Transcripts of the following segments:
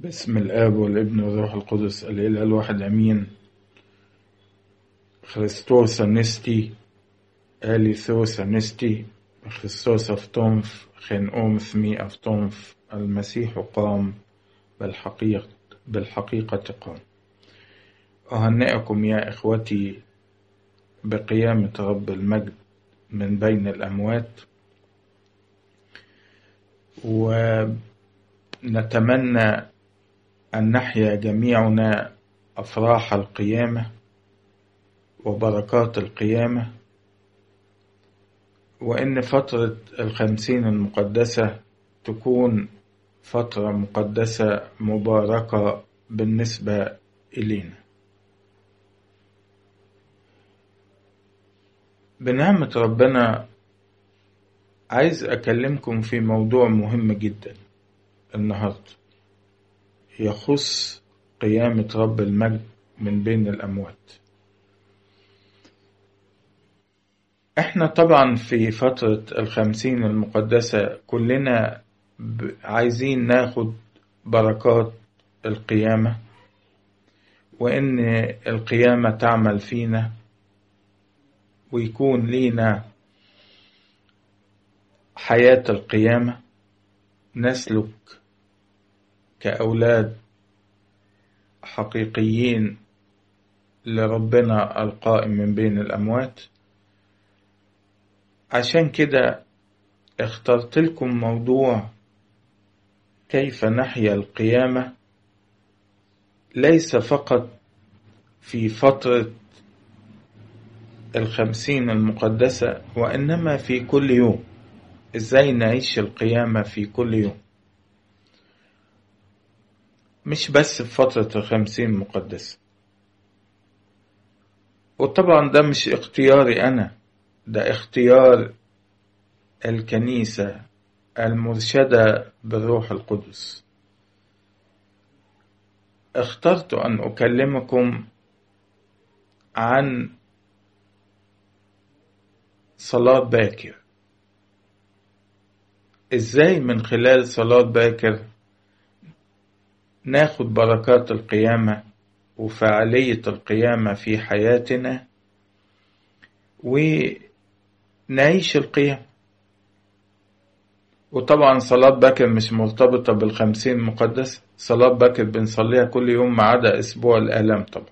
باسم الآب والابن والروح القدس الإله الواحد أمين خريستوس أنستي آليثوس أنستي خريستوس أفتونف خين أوم ثمي أفتونف المسيح قام بالحقيقة بالحقيقة قام أهنئكم يا إخوتي بقيامة رب المجد من بين الأموات ونتمنى أن نحيا جميعنا أفراح القيامة وبركات القيامة وإن فترة الخمسين المقدسة تكون فترة مقدسة مباركة بالنسبة إلينا بنعمة ربنا عايز أكلمكم في موضوع مهم جدا النهاردة يخص قيامة رب المجد من بين الأموات احنا طبعا في فترة الخمسين المقدسة كلنا عايزين ناخد بركات القيامة وإن القيامة تعمل فينا ويكون لينا حياة القيامة نسلك كأولاد حقيقيين لربنا القائم من بين الأموات عشان كده اخترت لكم موضوع كيف نحيا القيامة ليس فقط في فترة الخمسين المقدسة وإنما في كل يوم إزاي نعيش القيامة في كل يوم مش بس في فترة الخمسين المقدسة وطبعا ده مش اختياري أنا ده اختيار الكنيسة المرشدة بالروح القدس اخترت أن أكلمكم عن صلاة باكر ازاي من خلال صلاة باكر ناخد بركات القيامة وفعالية القيامة في حياتنا ونعيش القيامة وطبعا صلاة باكر مش مرتبطة بالخمسين مقدس صلاة باكر بنصليها كل يوم ما عدا أسبوع الآلام طبعا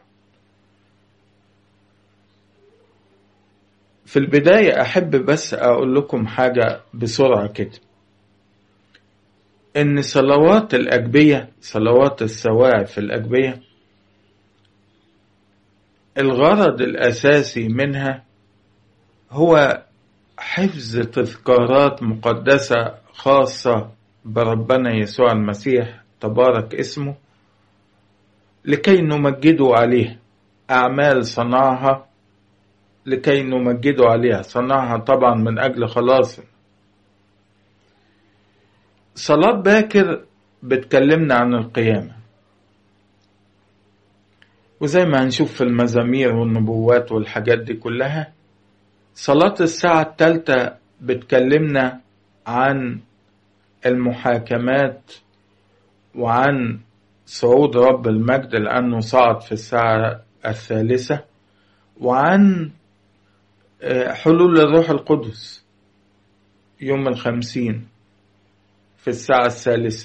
في البداية أحب بس أقول لكم حاجة بسرعة كده إن صلوات الأجبية صلوات السواعي في الأجبية الغرض الأساسي منها هو حفظ تذكارات مقدسة خاصة بربنا يسوع المسيح تبارك اسمه لكي نمجده عليه أعمال صنعها لكي نمجده عليها صنعها طبعا من أجل خلاصنا صلاة باكر بتكلمنا عن القيامة وزي ما هنشوف في المزامير والنبوات والحاجات دي كلها صلاة الساعة الثالثة بتكلمنا عن المحاكمات وعن صعود رب المجد لأنه صعد في الساعة الثالثة وعن حلول الروح القدس يوم الخمسين في الساعة الثالثة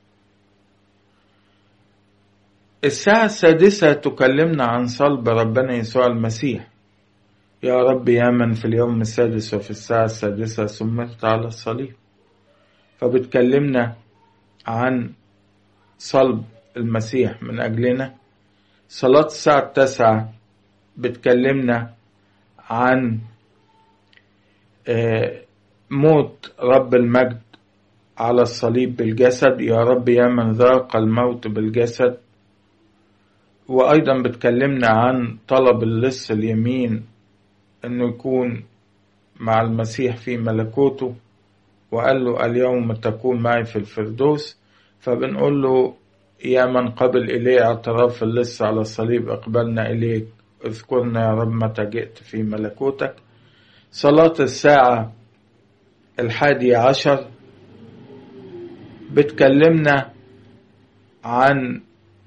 الساعة السادسة تكلمنا عن صلب ربنا يسوع المسيح يا رب يا من في اليوم السادس وفي الساعة السادسة سمرت على الصليب فبتكلمنا عن صلب المسيح من أجلنا صلاة الساعة التاسعة بتكلمنا عن موت رب المجد على الصليب بالجسد يا رب يا من ذاق الموت بالجسد وأيضا بتكلمنا عن طلب اللص اليمين أنه يكون مع المسيح في ملكوته وقال له اليوم تكون معي في الفردوس فبنقول له يا من قبل إليه اعتراف اللص على الصليب أقبلنا إليك اذكرنا يا رب متى جئت في ملكوتك صلاة الساعة الحادية عشر بتكلمنا عن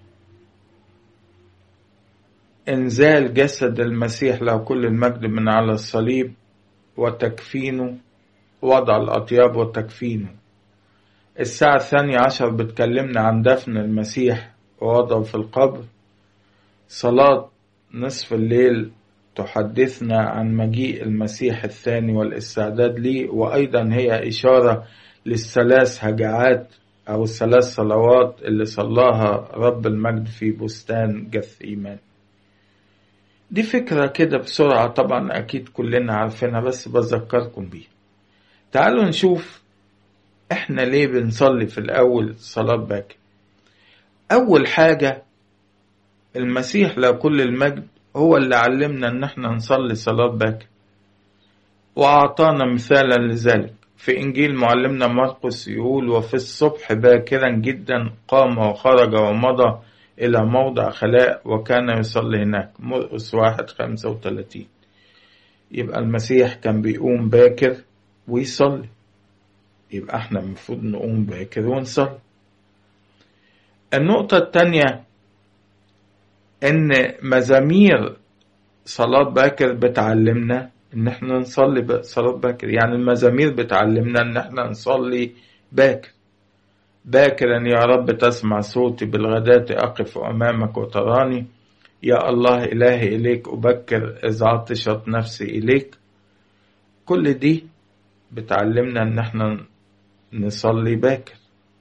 إنزال جسد المسيح له كل المجد من على الصليب وتكفينه وضع الأطياب وتكفينه الساعة الثانية عشر بتكلمنا عن دفن المسيح ووضعه في القبر صلاة نصف الليل تحدثنا عن مجيء المسيح الثاني والاستعداد ليه وأيضا هي إشارة للثلاث هجعات أو الثلاث صلوات اللي صلاها رب المجد في بستان جث إيمان دي فكرة كده بسرعة طبعا أكيد كلنا عارفينها بس بذكركم بيها تعالوا نشوف احنا ليه بنصلي في الأول صلاة باكر أول حاجة المسيح له كل المجد هو اللي علمنا ان احنا نصلي صلاة باكر وأعطانا مثالا لذلك في إنجيل معلمنا مرقس يقول وفي الصبح باكرا جدا قام وخرج ومضى إلى موضع خلاء وكان يصلي هناك مرقس واحد خمسة وتلاتين يبقى المسيح كان بيقوم باكر ويصلي يبقى احنا المفروض نقوم باكر ونصلي النقطة التانية إن مزامير صلاة باكر بتعلمنا إن إحنا نصلي صلاة باكر يعني المزامير بتعلمنا إن إحنا نصلي باكر باكرا يا رب تسمع صوتي بالغداة أقف أمامك وتراني يا الله إلهي إليك أبكر إذ عطشت نفسي إليك كل دي بتعلمنا إن إحنا نصلي باكر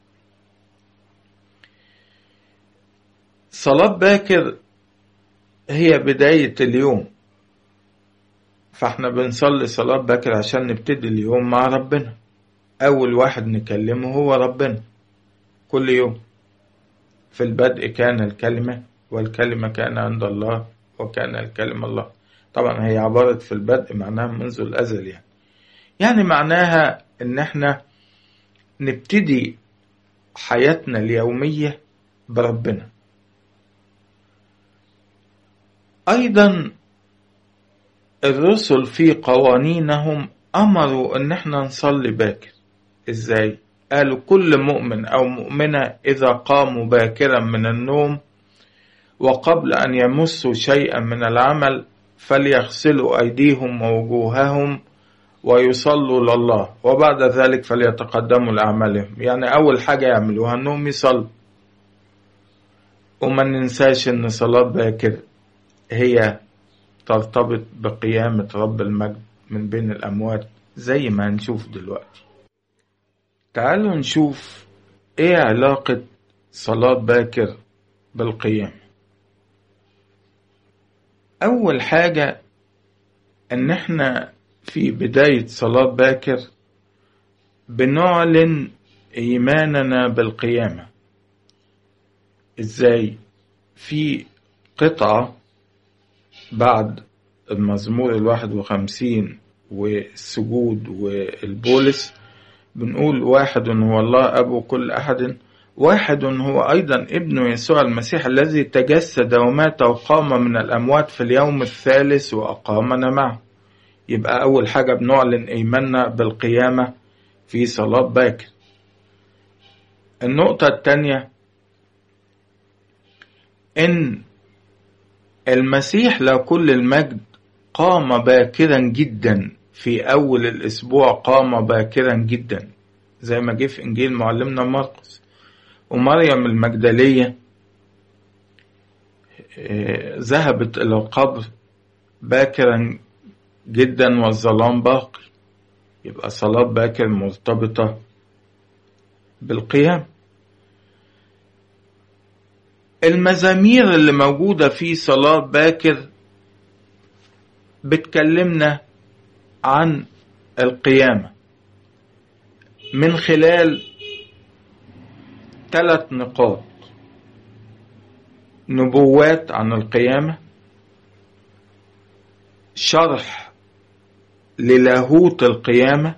صلاة باكر هي بداية اليوم فاحنا بنصلي صلاة باكر عشان نبتدي اليوم مع ربنا أول واحد نكلمه هو ربنا كل يوم في البدء كان الكلمة والكلمة كان عند الله وكان الكلمة الله طبعا هي عبارة في البدء معناها منذ الأزل يعني يعني معناها إن احنا نبتدي حياتنا اليومية بربنا أيضا الرسل في قوانينهم أمروا إن احنا نصلي باكر إزاي؟ قالوا كل مؤمن أو مؤمنة إذا قاموا باكرا من النوم وقبل أن يمسوا شيئا من العمل فليغسلوا أيديهم ووجوههم ويصلوا لله وبعد ذلك فليتقدموا لأعمالهم يعني أول حاجة يعملوها أنهم يصلوا وما ننساش أن صلاة باكر هي ترتبط بقيامة رب المجد من بين الأموات زي ما هنشوف دلوقتي تعالوا نشوف ايه علاقة صلاة باكر بالقيام أول حاجة إن إحنا في بداية صلاة باكر بنعلن إيماننا بالقيامة إزاي في قطعة بعد المزمور الواحد وخمسين والسجود والبولس بنقول واحد هو الله أبو كل أحد واحد هو أيضا ابن يسوع المسيح الذي تجسد ومات وقام من الأموات في اليوم الثالث وأقامنا معه يبقى أول حاجة بنعلن إيماننا بالقيامة في صلاة باكر النقطة الثانية إن المسيح له كل المجد قام باكرا جدا في أول الأسبوع قام باكرا جدا زي ما جه في إنجيل معلمنا مرقس ومريم المجدلية ذهبت إلى القبر باكرا جدا والظلام باقي يبقى صلاة باكر مرتبطة بالقيام المزامير اللي موجودة في صلاة باكر بتكلمنا عن القيامة من خلال ثلاث نقاط نبوات عن القيامة شرح للاهوت القيامة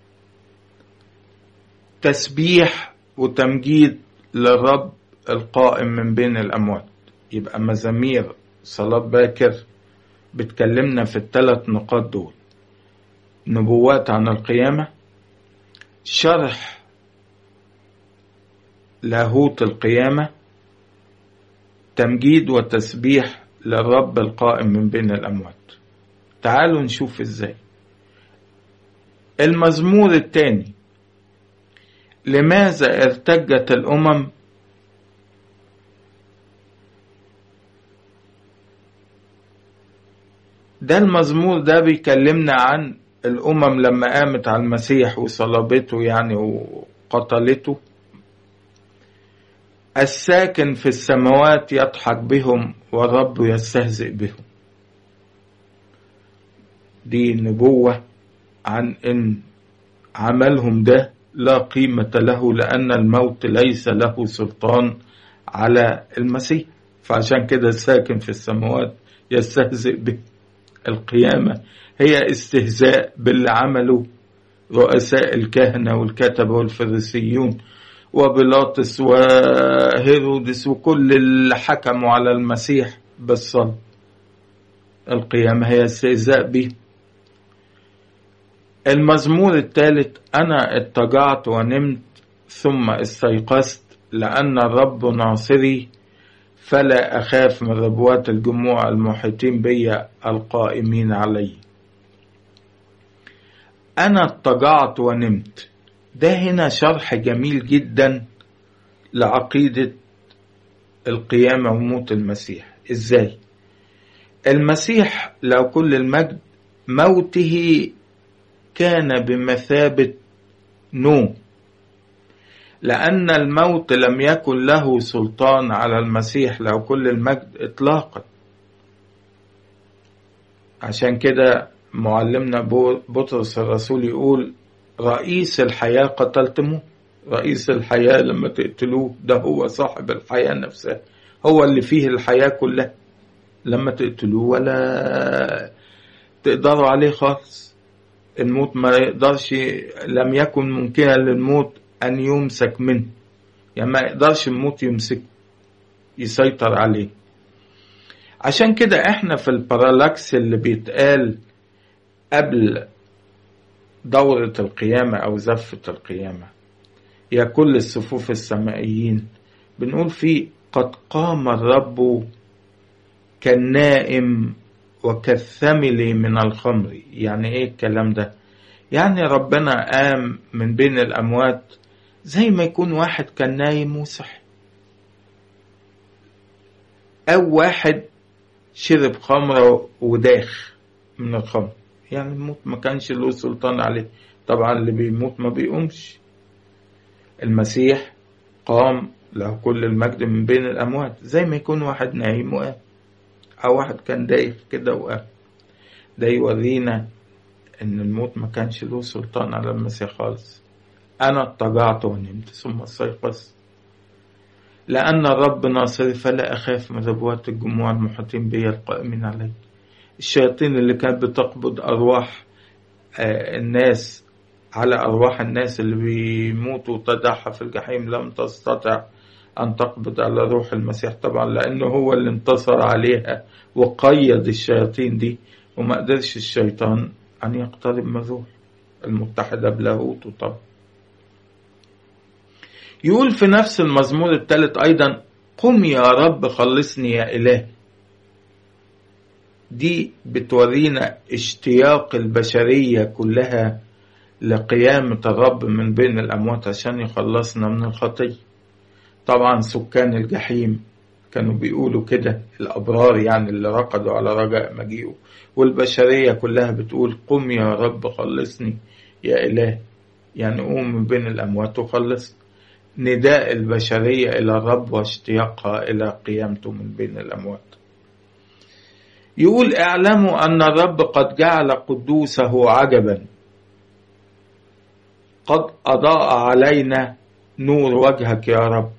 تسبيح وتمجيد للرب القائم من بين الأموات يبقى مزامير صلاة باكر بتكلمنا في الثلاث نقاط دول نبوات عن القيامة شرح لاهوت القيامة تمجيد وتسبيح للرب القائم من بين الأموات تعالوا نشوف ازاي المزمور الثاني لماذا ارتجت الأمم ده المزمور ده بيكلمنا عن الأمم لما قامت على المسيح وصلبته يعني وقتلته الساكن في السماوات يضحك بهم والرب يستهزئ بهم دي نبوة عن إن عملهم ده لا قيمة له لأن الموت ليس له سلطان على المسيح فعشان كده الساكن في السماوات يستهزئ به القيامة هي استهزاء باللي عمله رؤساء الكهنة والكتبة والفريسيون وبيلاطس وهيرودس وكل اللي حكموا على المسيح بالصلب القيامة هي استهزاء به المزمور الثالث أنا اضطجعت ونمت ثم استيقظت لأن الرب ناصري فلا أخاف من ربوات الجموع المحيطين بي القائمين علي أنا اضطجعت ونمت ده هنا شرح جميل جدا لعقيدة القيامة وموت المسيح إزاي المسيح لو كل المجد موته كان بمثابة نوم لأن الموت لم يكن له سلطان على المسيح لو كل المجد إطلاقا عشان كده معلمنا بطرس الرسول يقول رئيس الحياة قتلتموه رئيس الحياة لما تقتلوه ده هو صاحب الحياة نفسها هو اللي فيه الحياة كلها لما تقتلوه ولا تقدروا عليه خالص الموت ما يقدرش لم يكن ممكنا للموت أن يمسك منه يعني ما يقدرش الموت يمسك يسيطر عليه عشان كده احنا في البارالاكس اللي بيتقال قبل دورة القيامة أو زفة القيامة يا كل الصفوف السمائيين بنقول فيه قد قام الرب كالنائم وكالثمل من الخمر يعني ايه الكلام ده يعني ربنا قام من بين الأموات زي ما يكون واحد كان نايم وصحي أو واحد شرب خمرة وداخ من الخمر يعني الموت ما كانش له سلطان عليه طبعا اللي بيموت ما بيقومش المسيح قام له كل المجد من بين الأموات زي ما يكون واحد نايم وقام أو واحد كان دايخ كده وقام ده يورينا إن الموت ما كانش له سلطان على المسيح خالص أنا اضطجعت ونمت ثم استيقظت لأن الرب ناصري فلا أخاف من ربوات الجموع المحيطين بي القائمين علي الشياطين اللي كانت بتقبض أرواح الناس على أرواح الناس اللي بيموتوا تدعها في الجحيم لم تستطع أن تقبض على روح المسيح طبعا لأنه هو اللي انتصر عليها وقيد الشياطين دي وما قدرش الشيطان أن يقترب من الروح المتحدة بلاهوته طبعا يقول في نفس المزمور الثالث أيضا قم يا رب خلصني يا إله دي بتورينا اشتياق البشرية كلها لقيامة الرب من بين الأموات عشان يخلصنا من الخطية طبعا سكان الجحيم كانوا بيقولوا كده الأبرار يعني اللي رقدوا على رجاء مجيئه والبشرية كلها بتقول قم يا رب خلصني يا إله يعني قوم من بين الأموات وخلص نداء البشرية إلى الرب واشتياقها إلى قيامته من بين الأموات يقول اعلموا أن الرب قد جعل قدوسه عجبا قد أضاء علينا نور وجهك يا رب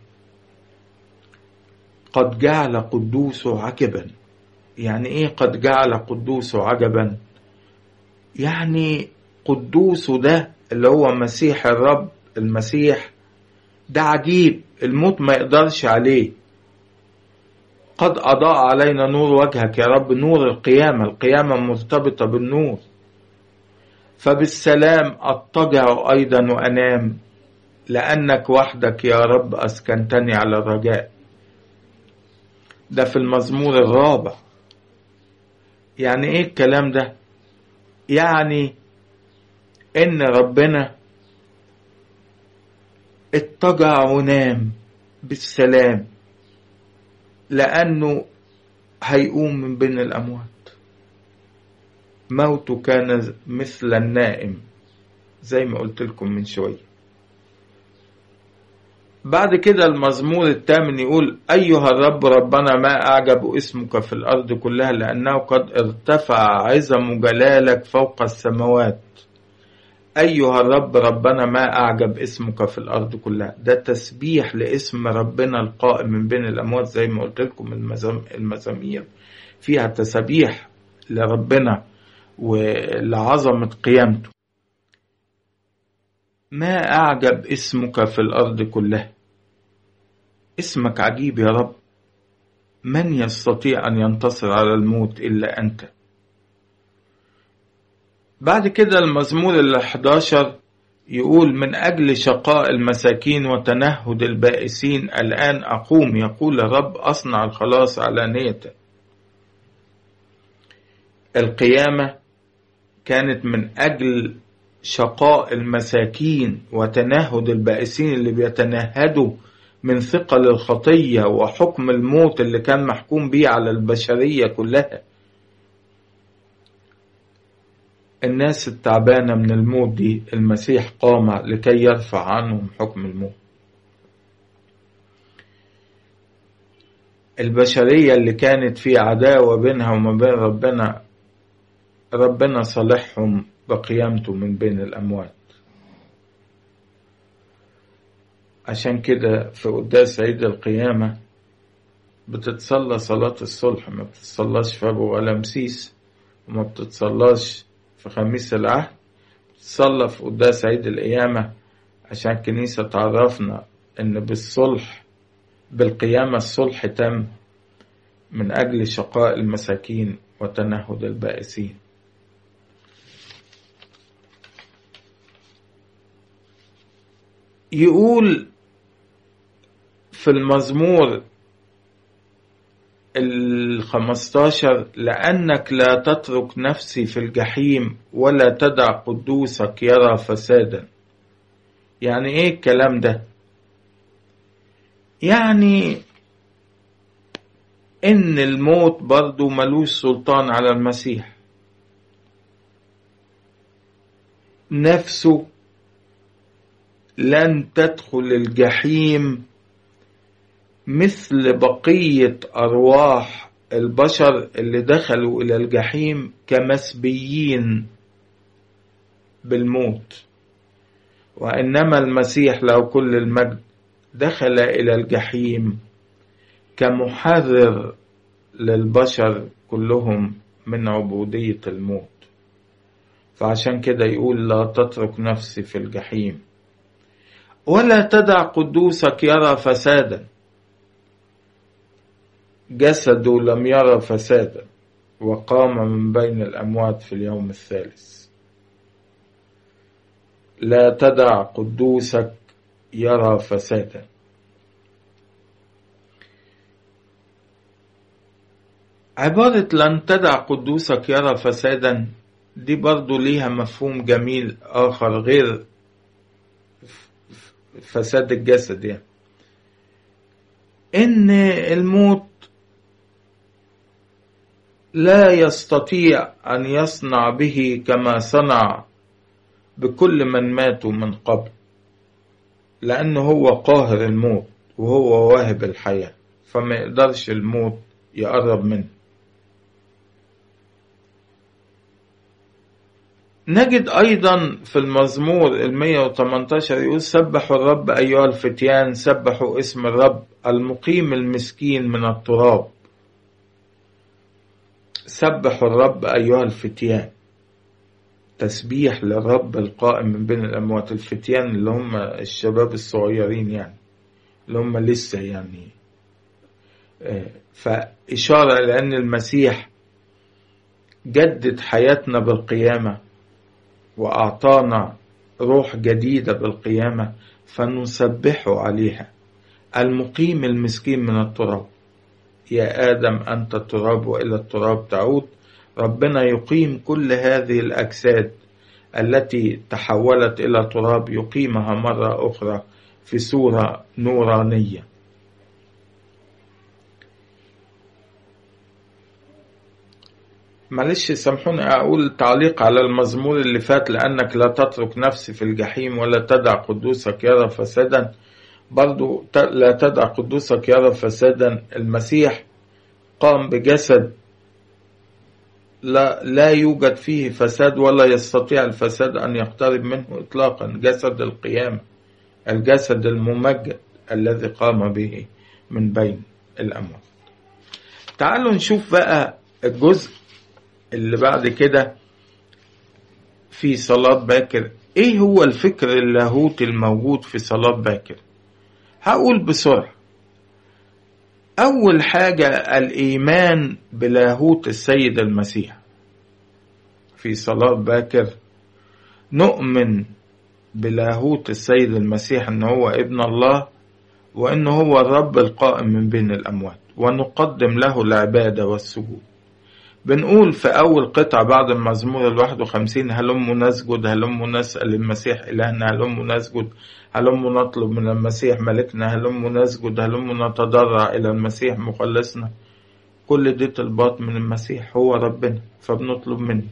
قد جعل قدوسه عجبا يعني ايه قد جعل قدوسه عجبا يعني قدوسه ده اللي هو مسيح الرب المسيح ده عجيب الموت ما يقدرش عليه قد أضاء علينا نور وجهك يا رب نور القيامة القيامة مرتبطة بالنور فبالسلام أضطجع أيضا وأنام لأنك وحدك يا رب أسكنتني على الرجاء ده في المزمور الرابع يعني ايه الكلام ده يعني ان ربنا اتجع ونام بالسلام لانه هيقوم من بين الاموات موته كان مثل النائم زي ما قلت لكم من شويه بعد كده المزمور الثامن يقول أيها الرب ربنا ما أعجب اسمك في الأرض كلها لأنه قد ارتفع عظم جلالك فوق السماوات أيها الرب ربنا ما أعجب اسمك في الأرض كلها ده تسبيح لاسم ربنا القائم من بين الأموات زي ما قلت لكم المزام المزامير فيها تسبيح لربنا ولعظمة قيامته ما أعجب اسمك في الأرض كلها اسمك عجيب يا رب من يستطيع أن ينتصر على الموت إلا أنت بعد كده المزمور ال 11 يقول من أجل شقاء المساكين وتنهد البائسين الآن أقوم يقول الرب أصنع الخلاص علانية القيامة كانت من أجل شقاء المساكين وتنهد البائسين اللي بيتنهدوا من ثقل الخطية وحكم الموت اللي كان محكوم بيه على البشرية كلها الناس التعبانة من الموت دي المسيح قام لكي يرفع عنهم حكم الموت البشرية اللي كانت في عداوة بينها وما بين ربنا ربنا صالحهم بقيامته من بين الأموات عشان كده في قداس عيد القيامة بتتصلى صلاة الصلح ما بتتصلاش في أبو ولا مسيس وما بتتصلاش في خميس العهد بتتصلى في قداس عيد القيامة عشان الكنيسة تعرفنا إن بالصلح بالقيامة الصلح تم من أجل شقاء المساكين وتنهد البائسين يقول في المزمور الخمستاشر لأنك لا تترك نفسي في الجحيم ولا تدع قدوسك يرى فسادا يعني ايه الكلام ده يعني ان الموت برضو ملوش سلطان على المسيح نفسه لن تدخل الجحيم مثل بقية أرواح البشر اللي دخلوا إلى الجحيم كمسبيين بالموت وإنما المسيح له كل المجد دخل إلى الجحيم كمحرر للبشر كلهم من عبودية الموت فعشان كده يقول لا تترك نفسي في الجحيم ولا تدع قدوسك يرى فسادا جسده لم يرى فسادا وقام من بين الأموات في اليوم الثالث لا تدع قدوسك يرى فسادا عبارة لن تدع قدوسك يرى فسادا دي برضو ليها مفهوم جميل آخر غير فساد الجسد يعني ان الموت لا يستطيع ان يصنع به كما صنع بكل من ماتوا من قبل لانه هو قاهر الموت وهو واهب الحياه فما يقدرش الموت يقرب منه نجد أيضا في المزمور المية وتمنتاشر يقول سبحوا الرب أيها الفتيان سبحوا اسم الرب المقيم المسكين من التراب سبحوا الرب أيها الفتيان تسبيح للرب القائم من بين الأموات الفتيان اللي هم الشباب الصغيرين يعني اللي هم لسه يعني فإشارة لأن المسيح جدد حياتنا بالقيامة وأعطانا روح جديدة بالقيامة فنسبحه عليها المقيم المسكين من التراب يا آدم أنت التراب وإلى التراب تعود ربنا يقيم كل هذه الأجساد التي تحولت إلى تراب يقيمها مرة أخرى في صورة نورانية معلش سامحوني أقول تعليق على المزمور اللي فات لأنك لا تترك نفسي في الجحيم ولا تدع قدوسك يرى فسادا برضو لا تدع قدوسك يرى فسادا المسيح قام بجسد لا, لا يوجد فيه فساد ولا يستطيع الفساد أن يقترب منه إطلاقا جسد القيامة الجسد الممجد الذي قام به من بين الأموات تعالوا نشوف بقى الجزء اللي بعد كده في صلاة باكر ايه هو الفكر اللاهوتي الموجود في صلاة باكر هقول بسرعة أول حاجة الإيمان بلاهوت السيد المسيح في صلاة باكر نؤمن بلاهوت السيد المسيح أنه هو ابن الله وأنه هو الرب القائم من بين الأموات ونقدم له العبادة والسجود بنقول في أول قطعة بعد المزمور الواحد وخمسين هلم نسجد هلم نسأل المسيح إلهنا هلم نسجد هلم نطلب من المسيح ملكنا هلم نسجد هلم نتضرع إلى المسيح مخلصنا كل دي طلبات من المسيح هو ربنا فبنطلب منه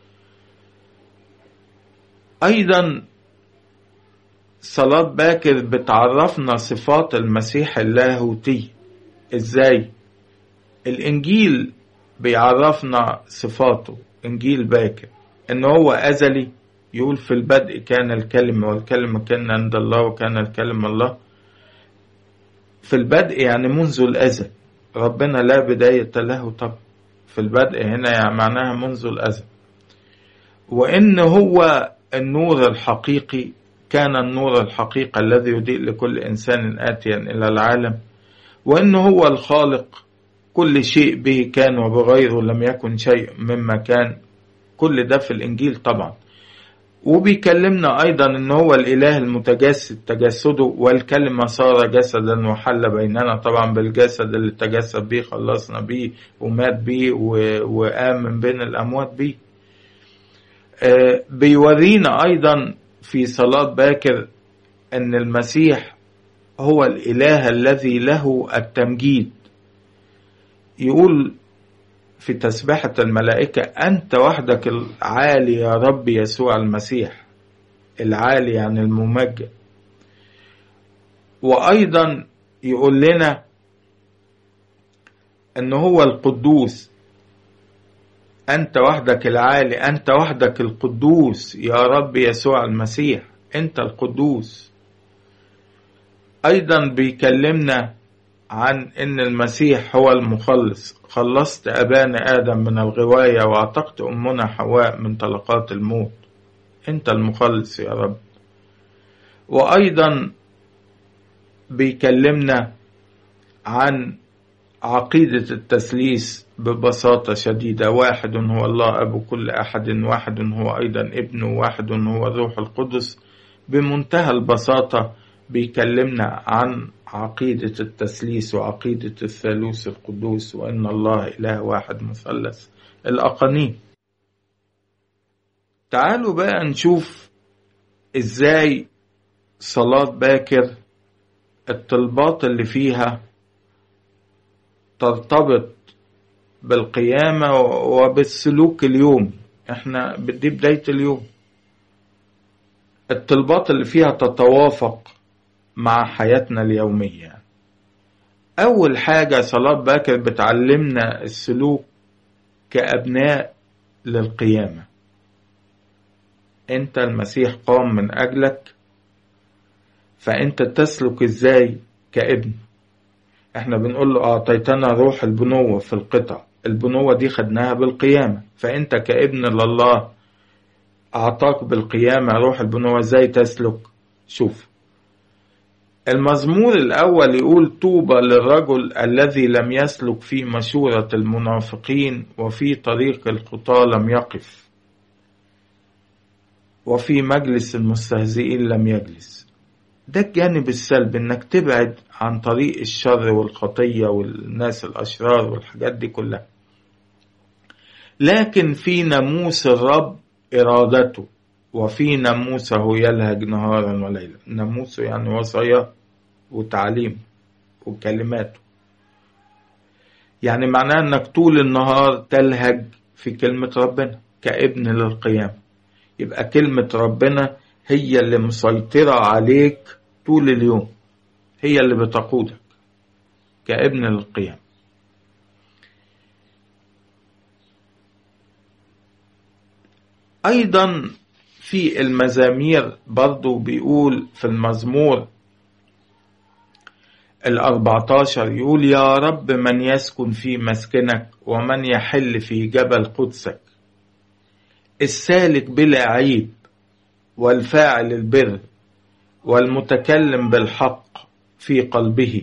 أيضا صلاة باكر بتعرفنا صفات المسيح اللاهوتي ازاي الانجيل بيعرفنا صفاته انجيل باكر ان هو ازلي يقول في البدء كان الكلمة والكلمة كان عند الله وكان الكلمة الله في البدء يعني منذ الأزل ربنا لا بداية له طب في البدء هنا يعني معناها منذ الأزل وإن هو النور الحقيقي كان النور الحقيقي الذي يضيء لكل إنسان آتيا إلى العالم وإن هو الخالق كل شيء به كان وبغيره لم يكن شيء مما كان كل ده في الإنجيل طبعا وبيكلمنا أيضا إن هو الإله المتجسد تجسده والكلمة صار جسدا وحل بيننا طبعا بالجسد اللي تجسد بيه خلصنا بيه ومات بيه وقام من بين الأموات بيه آه بيورينا أيضا في صلاة باكر أن المسيح هو الإله الذي له التمجيد يقول في تسبحة الملائكة أنت وحدك العالي يا رب يسوع المسيح العالي يعني الممجد وأيضا يقول لنا أن هو القدوس أنت وحدك العالي أنت وحدك القدوس يا رب يسوع المسيح أنت القدوس أيضا بيكلمنا عن أن المسيح هو المخلص خلصت أبانا آدم من الغواية وأعتقت أمنا حواء من طلقات الموت أنت المخلص يا رب وأيضا بيكلمنا عن عقيدة التثليث ببساطة شديدة واحد هو الله أبو كل أحد واحد هو أيضا ابن واحد هو الروح القدس بمنتهى البساطة بيكلمنا عن عقيدة التثليث وعقيدة الثالوث القدوس وأن الله إله واحد مثلث الأقانيم تعالوا بقى نشوف إزاي صلاة باكر الطلبات اللي فيها ترتبط بالقيامة وبالسلوك اليوم احنا دي بداية اليوم الطلبات اللي فيها تتوافق مع حياتنا اليومية أول حاجة صلاة باكر بتعلمنا السلوك كأبناء للقيامة أنت المسيح قام من أجلك فأنت تسلك إزاي كابن احنا بنقول له أعطيتنا روح البنوة في القطع البنوة دي خدناها بالقيامة فأنت كابن لله أعطاك بالقيامة روح البنوة إزاي تسلك شوف المزمور الأول يقول طوبى للرجل الذي لم يسلك في مشورة المنافقين وفي طريق الخطى لم يقف وفي مجلس المستهزئين لم يجلس ده الجانب السلبي انك تبعد عن طريق الشر والخطية والناس الأشرار والحاجات دي كلها لكن في ناموس الرب إرادته وفي ناموسه يلهج نهارا وليلا ناموسه يعني وصاياه وتعليمه وكلماته يعني معناه انك طول النهار تلهج في كلمة ربنا كابن للقيام يبقى كلمة ربنا هي اللي مسيطرة عليك طول اليوم هي اللي بتقودك كابن للقيام أيضا في المزامير برضو بيقول في المزمور الأربعتاشر يقول يا رب من يسكن في مسكنك ومن يحل في جبل قدسك السالك بلا عيب والفاعل البر والمتكلم بالحق في قلبه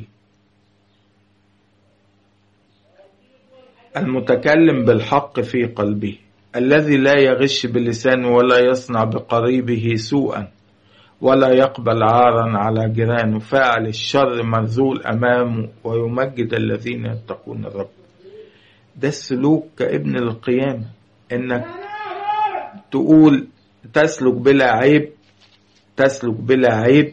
المتكلم بالحق في قلبه الذي لا يغش بلسانه ولا يصنع بقريبه سوءا ولا يقبل عارا على جيرانه فاعل الشر مرذول امامه ويمجد الذين يتقون الرب ده السلوك كابن القيامة انك تقول تسلك بلا عيب تسلك بلا عيب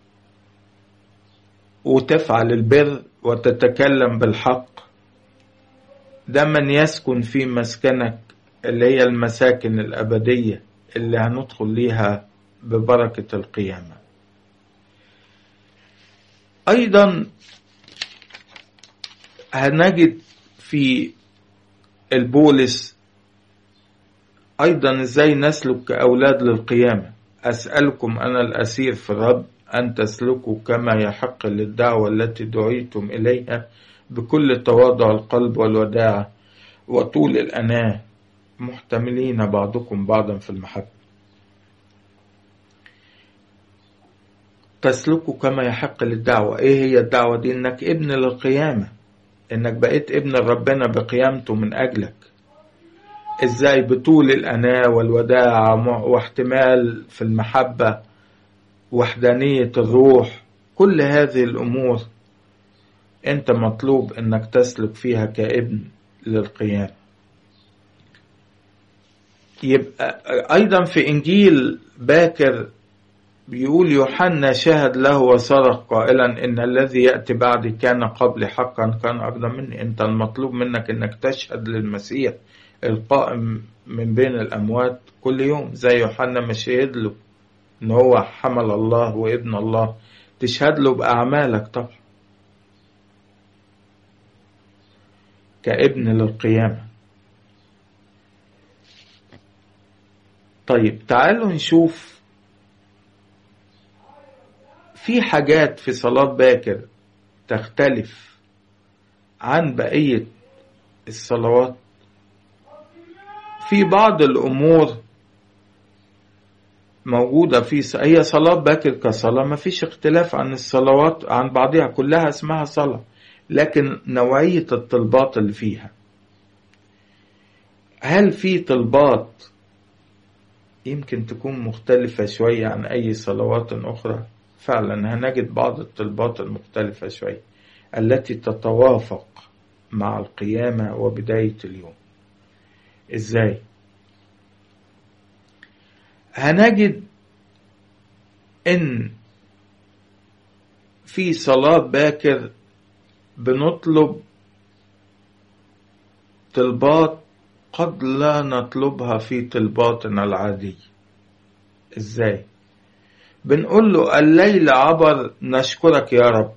وتفعل البر وتتكلم بالحق ده من يسكن في مسكنك اللي هي المساكن الأبدية اللي هندخل ليها ببركة القيامة أيضا هنجد في البولس أيضا إزاي نسلك كأولاد للقيامة أسألكم أنا الأسير في الرب أن تسلكوا كما يحق للدعوة التي دعيتم إليها بكل تواضع القلب والوداعة وطول الأناة محتملين بعضكم بعضا في المحبة تسلكوا كما يحق للدعوة ايه هي الدعوة دي انك ابن للقيامة انك بقيت ابن ربنا بقيامته من اجلك ازاي بطول الاناة والوداعة واحتمال في المحبة وحدانية الروح كل هذه الامور انت مطلوب انك تسلك فيها كابن للقيامة يبقى ايضا في انجيل باكر بيقول يوحنا شهد له وصرخ قائلا ان الذي ياتي بعدي كان قبلي حقا كان اقدم مني انت المطلوب منك انك تشهد للمسيح القائم من بين الاموات كل يوم زي يوحنا ما شهد له ان هو حمل الله وابن الله تشهد له باعمالك طبعا كابن للقيامه طيب تعالوا نشوف في حاجات في صلاة باكر تختلف عن بقية الصلوات في بعض الأمور موجودة في هي صلاة باكر كصلاة ما فيش اختلاف عن الصلوات عن بعضها كلها اسمها صلاة لكن نوعية الطلبات اللي فيها هل في طلبات يمكن تكون مختلفة شوية عن أي صلوات أخرى فعلا هنجد بعض الطلبات المختلفة شوية التي تتوافق مع القيامة وبداية اليوم ازاي هنجد ان في صلاة باكر بنطلب طلبات قد لا نطلبها في طلباتنا العادية ازاي بنقول له الليل عبر نشكرك يا رب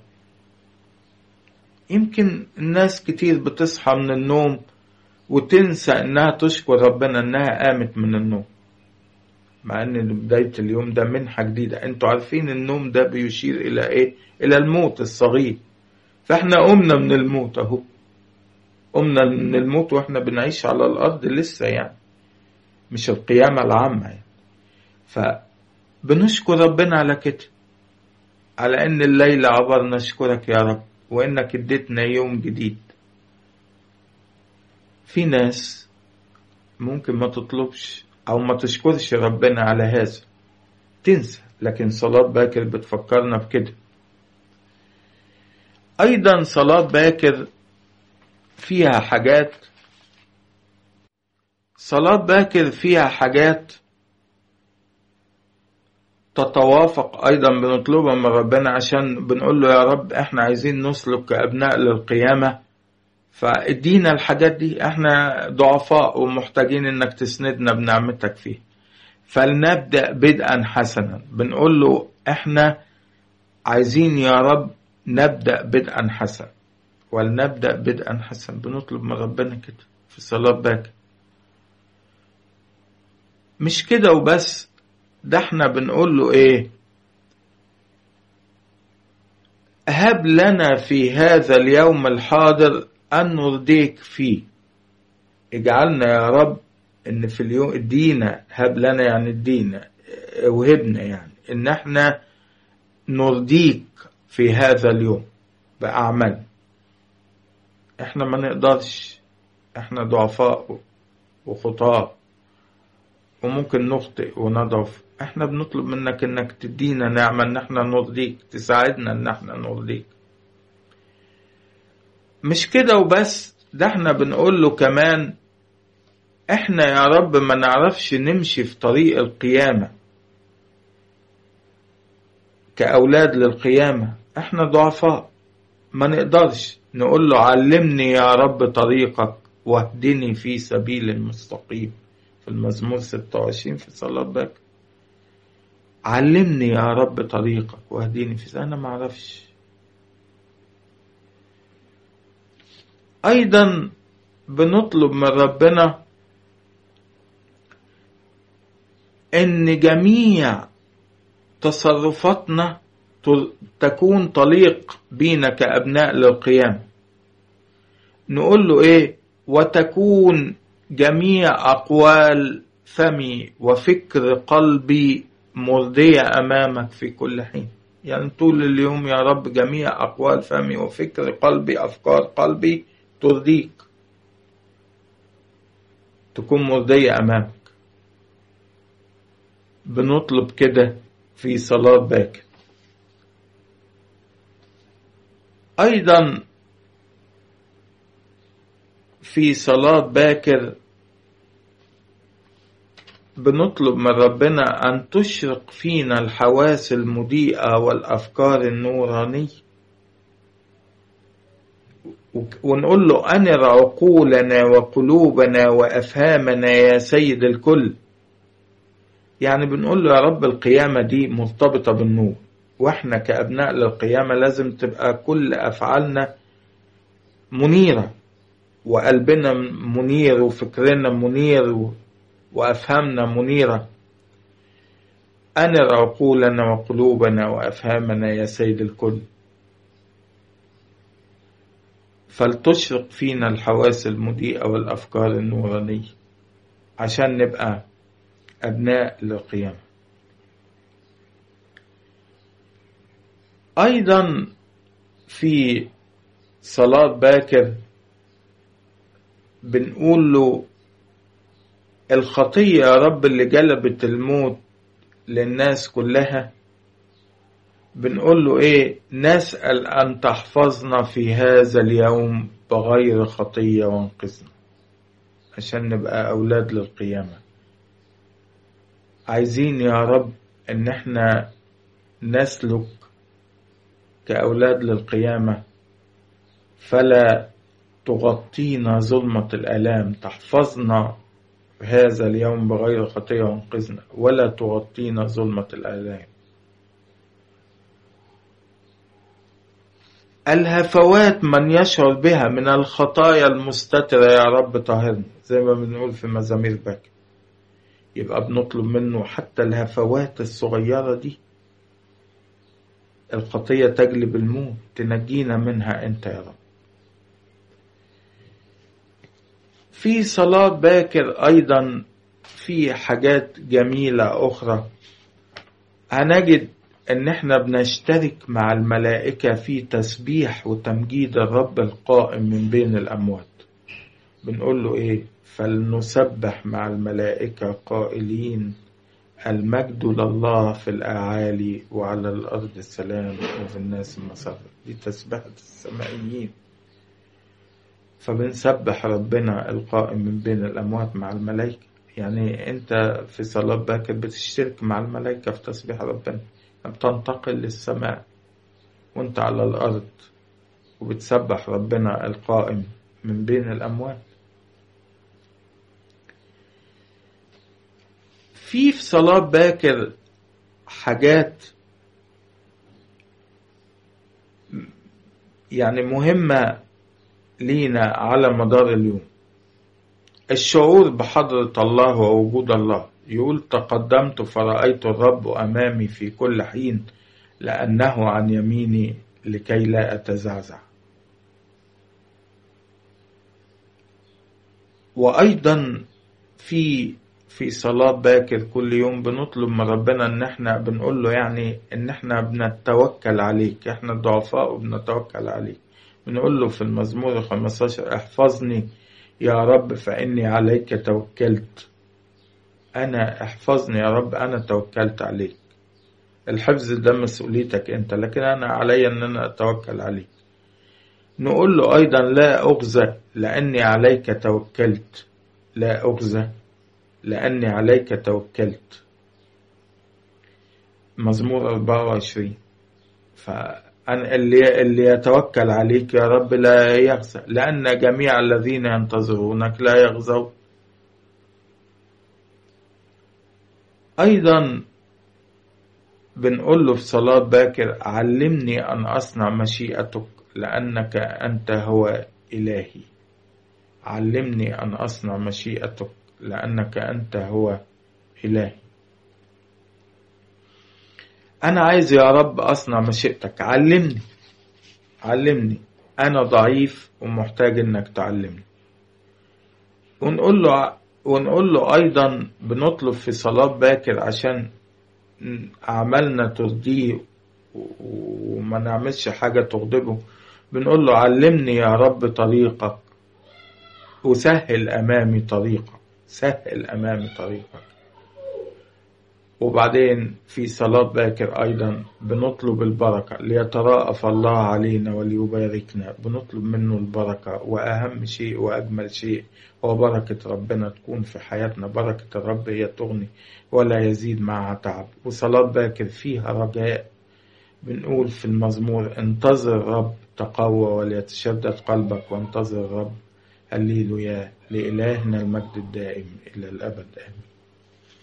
يمكن الناس كتير بتصحى من النوم وتنسى انها تشكر ربنا انها قامت من النوم مع ان بداية اليوم ده منحة جديدة انتوا عارفين النوم ده بيشير الى ايه الى الموت الصغير فاحنا قمنا من الموت اهو قمنا من الموت واحنا بنعيش على الارض لسه يعني مش القيامة العامة يعني فبنشكر ربنا على كده على ان الليل عبر نشكرك يا رب وانك اديتنا يوم جديد في ناس ممكن ما تطلبش او ما تشكرش ربنا على هذا تنسى لكن صلاة باكر بتفكرنا بكده أيضا صلاة باكر فيها حاجات صلاة باكر فيها حاجات تتوافق أيضا بنطلبها من ربنا عشان بنقول له يا رب احنا عايزين نسلك كأبناء للقيامة فادينا الحاجات دي احنا ضعفاء ومحتاجين انك تسندنا بنعمتك فيه فلنبدأ بدءا حسنا بنقول له احنا عايزين يا رب نبدأ بدءا حسنا ولنبدأ بدءا حسنا بنطلب من ربنا كده في صلاة باكر مش كده وبس ده احنا بنقول له ايه هب لنا في هذا اليوم الحاضر أن نرضيك فيه اجعلنا يا رب ان في اليوم ادينا هب لنا يعني ادينا وهبنا يعني ان احنا نرضيك في هذا اليوم بأعمال احنا ما نقدرش احنا ضعفاء وخطاة وممكن نخطئ ونضعف احنا بنطلب منك انك تدينا نعمة ان احنا نرضيك تساعدنا ان احنا نرضيك مش كده وبس ده احنا بنقول له كمان احنا يا رب ما نعرفش نمشي في طريق القيامة كأولاد للقيامة احنا ضعفاء ما نقدرش نقول له علمني يا رب طريقك واهدني في سبيل المستقيم في المزمور 26 في صلاة باكر علمني يا رب طريقك واهديني في انا ما اعرفش ايضا بنطلب من ربنا ان جميع تصرفاتنا تكون تليق بينا كابناء للقيام نقول له ايه وتكون جميع اقوال فمي وفكر قلبي مرضية امامك في كل حين يعني طول اليوم يا رب جميع اقوال فمي وفكر قلبي افكار قلبي ترضيك تكون مرضية امامك بنطلب كده في صلاة باكر أيضا في صلاة باكر بنطلب من ربنا أن تشرق فينا الحواس المضيئة والأفكار النورانية ونقول له أنر عقولنا وقلوبنا وأفهامنا يا سيد الكل يعني بنقول له يا رب القيامة دي مرتبطة بالنور واحنا كأبناء للقيامة لازم تبقى كل أفعالنا منيرة وقلبنا منير وفكرنا منير وأفهامنا منيرة أنر عقولنا وقلوبنا وأفهامنا يا سيد الكل فلتشرق فينا الحواس المضيئة والأفكار النورانية عشان نبقى أبناء للقيامة أيضا في صلاة باكر بنقول له الخطية يا رب اللي جلبت الموت للناس كلها بنقول له ايه نسأل أن تحفظنا في هذا اليوم بغير خطية وانقذنا عشان نبقى أولاد للقيامة عايزين يا رب ان احنا نسلك كأولاد للقيامة فلا تغطينا ظلمة الآلام تحفظنا هذا اليوم بغير خطية وانقذنا ولا تغطينا ظلمة الآلام الهفوات من يشعر بها من الخطايا المستترة يا رب طهرنا زي ما بنقول في مزامير باكر يبقى بنطلب منه حتى الهفوات الصغيرة دي الخطية تجلب الموت تنجينا منها أنت يا رب في صلاة باكر أيضا في حاجات جميلة أخرى هنجد إن إحنا بنشترك مع الملائكة في تسبيح وتمجيد الرب القائم من بين الأموات بنقول له إيه فلنسبح مع الملائكة قائلين المجد لله في الأعالي وعلى الأرض السلام وفي الناس المسر دي تسبحة السمائيين فبنسبح ربنا القائم من بين الأموات مع الملائكة يعني أنت في صلاة باكر بتشترك مع الملائكة في تسبيح ربنا بتنتقل للسماء وأنت على الأرض وبتسبح ربنا القائم من بين الأموات في في صلاة باكر حاجات يعني مهمة لينا على مدار اليوم الشعور بحضرة الله ووجود الله يقول تقدمت فرأيت الرب أمامي في كل حين لأنه عن يميني لكي لا أتزعزع وأيضا في في صلاة باكر كل يوم بنطلب من ربنا ان احنا بنقول له يعني ان احنا بنتوكل عليك احنا ضعفاء وبنتوكل عليك بنقول له في المزمور 15 احفظني يا رب فاني عليك توكلت انا احفظني يا رب انا توكلت عليك الحفظ ده مسؤوليتك انت لكن انا علي ان انا اتوكل عليك نقول له ايضا لا اغزى لاني عليك توكلت لا اغزى لأني عليك توكلت مزمور 24 فأنا اللي, اللي يتوكل عليك يا رب لا يخزى لأن جميع الذين ينتظرونك لا يغزوا أيضا بنقول له في صلاة باكر علمني أن أصنع مشيئتك لأنك أنت هو إلهي علمني أن أصنع مشيئتك لأنك أنت هو إلهي أنا عايز يا رب أصنع مشيئتك علمني علمني أنا ضعيف ومحتاج إنك تعلمني ونقول له ونقول له أيضا بنطلب في صلاة باكر عشان أعمالنا ترضيه وما نعملش حاجة تغضبه بنقول له علمني يا رب طريقك وسهل أمامي طريقك سهل أمامي طريقك وبعدين في صلاة باكر أيضا بنطلب البركة ليتراءف الله علينا وليباركنا بنطلب منه البركة وأهم شيء وأجمل شيء هو بركة ربنا تكون في حياتنا بركة الرب هي تغني ولا يزيد معها تعب وصلاة باكر فيها رجاء بنقول في المزمور انتظر الرب تقوى وليتشدد قلبك وانتظر الرب هللويا لإلهنا المجد الدائم إلى الأبد آمين